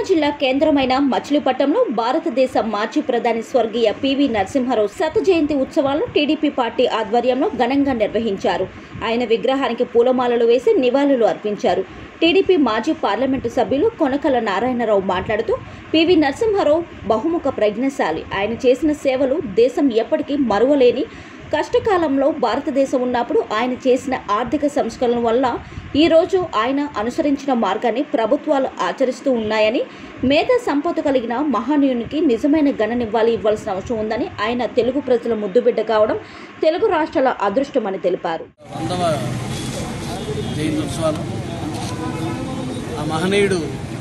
జిల్లా కేంద్రమైన మచిలీపట్నంలో భారతదేశ మాజీ ప్రధాని స్వర్గీయ పివి నరసింహారావు శత జయంతి ఉత్సవాలను టీడీపీ పార్టీ ఆధ్వర్యంలో ఘనంగా నిర్వహించారు ఆయన విగ్రహానికి పూలమాలలు వేసి నివాళులు అర్పించారు టీడీపీ మాజీ పార్లమెంటు సభ్యులు కొనకల నారాయణరావు మాట్లాడుతూ పివి నరసింహారావు బహుముఖ ప్రజ్ఞశాలి ఆయన చేసిన సేవలు దేశం ఎప్పటికీ మరువలేని కష్టకాలంలో భారతదేశం ఉన్నప్పుడు ఆయన చేసిన ఆర్థిక సంస్కరణ వల్ల ఈరోజు ఆయన అనుసరించిన మార్గాన్ని ప్రభుత్వాలు ఆచరిస్తూ ఉన్నాయని మేధా సంపద కలిగిన మహానీయునికి నిజమైన గణనివ్వాలి ఇవ్వాల్సిన అవసరం ఉందని ఆయన తెలుగు ప్రజల ముద్దుబిడ్డ కావడం తెలుగు రాష్ట్రాల అదృష్టమని తెలిపారు వందవ జయంతి ఉత్సవాలు ఆ మహనీయుడు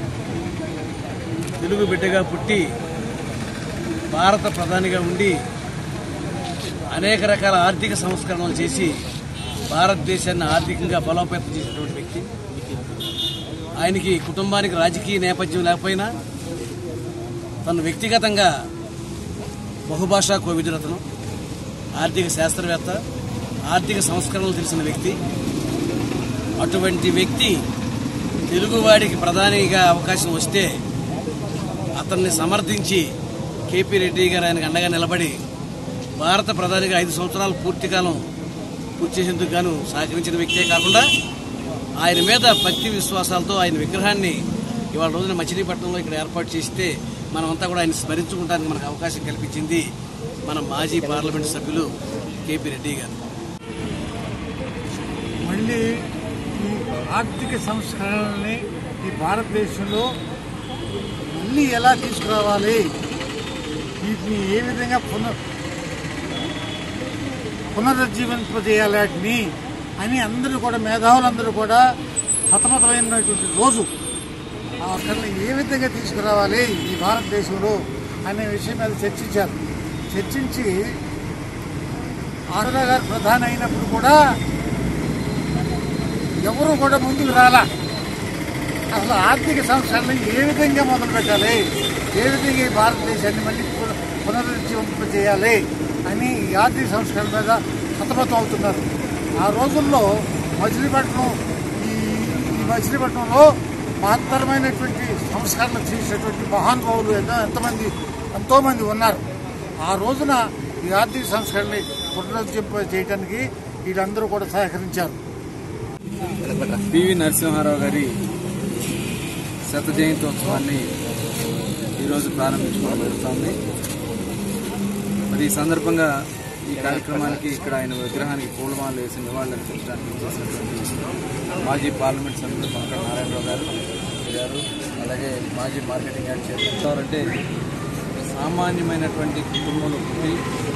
తెలుగు బిడ్డగా పుట్టి భారత ప్రధానిగా ఉండి అనేక రకాల ఆర్థిక సంస్కరణలు చేసి భారతదేశాన్ని ఆర్థికంగా బలోపేతం చేసినటువంటి వ్యక్తి ఆయనకి కుటుంబానికి రాజకీయ నేపథ్యం లేకపోయినా తను వ్యక్తిగతంగా బహుభాషా కోవిదురతను ఆర్థిక శాస్త్రవేత్త ఆర్థిక సంస్కరణలు తెలిసిన వ్యక్తి అటువంటి వ్యక్తి తెలుగువాడికి ప్రధానిగా అవకాశం వస్తే అతన్ని సమర్థించి కేపీ రెడ్డి గారు ఆయనకు అండగా నిలబడి భారత ప్రధానిగా ఐదు సంవత్సరాలు పూర్తికాలం పూర్తి చేసేందుకు గాను సహకరించిన వ్యక్తే కాకుండా ఆయన మీద భక్తి విశ్వాసాలతో ఆయన విగ్రహాన్ని ఇవాళ రోజున మచిలీపట్నంలో ఇక్కడ ఏర్పాటు చేస్తే మనమంతా కూడా ఆయన స్మరించుకోవడానికి మనకు అవకాశం కల్పించింది మన మాజీ పార్లమెంట్ సభ్యులు కేపీ రెడ్డి గారు మళ్ళీ ఈ ఆర్థిక సంస్కరణల్ని ఈ భారతదేశంలో మళ్ళీ ఎలా తీసుకురావాలి వీటిని ఏ విధంగా పునః పునరుజ్జీవింపజేయాలి వాటిని అని అందరూ కూడా మేధావులందరూ కూడా హతమతమైనటువంటి రోజు అక్కడ ఏ విధంగా తీసుకురావాలి ఈ భారతదేశంలో అనే విషయం మీద చర్చించారు చర్చించి ఆంధ్ర గారు ప్రధాని అయినప్పుడు కూడా ఎవరు కూడా ముందుకు రాలా అసలు ఆర్థిక సంస్కరణ ఏ విధంగా మొదలు పెట్టాలి ఏ విధంగా ఈ భారతదేశాన్ని మళ్ళీ పున- పునరుజ్జీవింప చేయాలి అని ఈ ఆర్థిక సంస్కరణ మీద హతమతం అవుతున్నారు ఆ రోజుల్లో మచిలీపట్నం ఈ ఈ మచిలీపట్నంలో మహత్తరమైనటువంటి సంస్కరణ చేసినటువంటి మహానుభావులు ఎంతో ఎంతమంది ఎంతోమంది ఉన్నారు ఆ రోజున ఈ ఆర్థిక సంస్కరణని పునరుజ్జింప చేయడానికి వీళ్ళందరూ కూడా సహకరించారు పివి నరసింహారావు గారి శత జయంతోత్సవాన్ని ఈరోజు ప్రారంభించుకోవడం జరుగుతుంది మరి ఈ సందర్భంగా ఈ కార్యక్రమానికి ఇక్కడ ఆయన విగ్రహానికి పూలమాలలు వేసి నివాళులు అర్పించడానికి చేసినటువంటి మాజీ పార్లమెంట్ సభ్యులు పక్కన నారాయణరావు గారు గారు అలాగే మాజీ మార్కెటింగ్ యాడ్ చేస్తారంటే సామాన్యమైనటువంటి కుటుంబంలో పుట్టి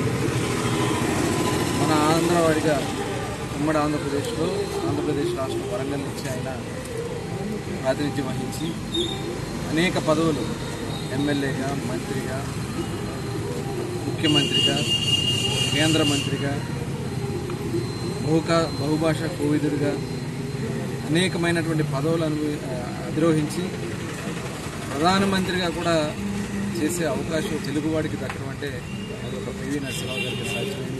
మన ఆంధ్రవాడిగా ఉమ్మడి ఆంధ్రప్రదేశ్లో ఆంధ్రప్రదేశ్ రాష్ట్రం వరంగల్ నుంచి ఆయన ప్రాతినిధ్యం వహించి అనేక పదవులు ఎమ్మెల్యేగా మంత్రిగా ముఖ్యమంత్రిగా కేంద్ర మంత్రిగా బహుకా బహుభాషా కోవిదుడిగా అనేకమైనటువంటి పదవులు అనుభవి అధిరోహించి ప్రధానమంత్రిగా కూడా చేసే అవకాశం తెలుగువాడికి దక్కడం అంటే అది ఒక పివి నరసింహరావు గారికి సాధ్యమైంది